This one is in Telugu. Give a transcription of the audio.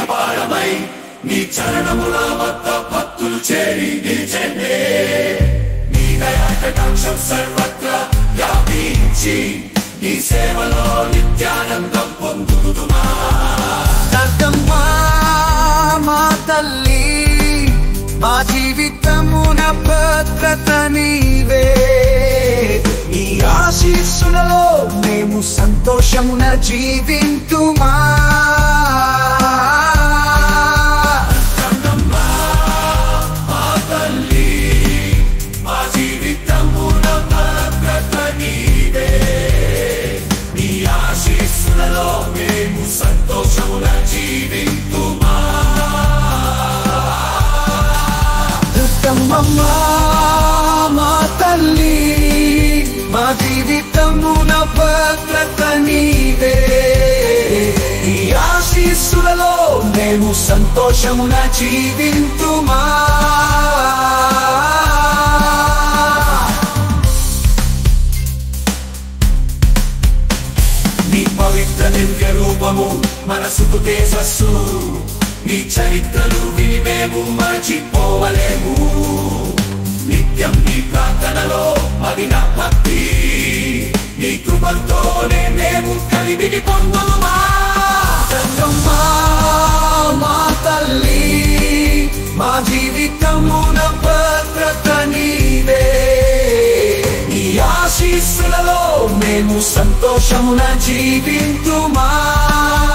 అపారమై నీ చరణముల వద్ద భక్తులు చేరి నిలిచెండే నీ దయాకటాక్షం సర్వత్ర వ్యాపించి నీ సేవలో నిత్యానందం పొందుతుమా దుర్గమ్మా మా తల్లి మా జీవితమున భద్రత నీవే నీ ఆశీస్సులలో మేము సంతోషమున జీవింతుమా తల్లి మా జీవితమున భద్రత నీవే నీ ఆశీస్సులలో మేము సంతోషమున జీవింతుమా దుర్గమ్మా మా తల్లి మా జీవితమున భద్రత నీవే నీ ఆశీస్సులలో మేము సంతోషమున జీవింతుమా నీ పవిత్ర దివ్య రూపము మనసుకు తేజస్సు నీ చరిత్రలు విని మేము మర్చిపోవలేము నిత్యం నీ ప్రార్థనలో మదిన భక్తి నీ కృపతోనే మేము కలివిడి పొందుమా దుర్గమ్మా మా తల్లి మా జీవితమున భద్రత నీవే నీ ఆశీస్సులలో మేము సంతోషమున జీవింతుమా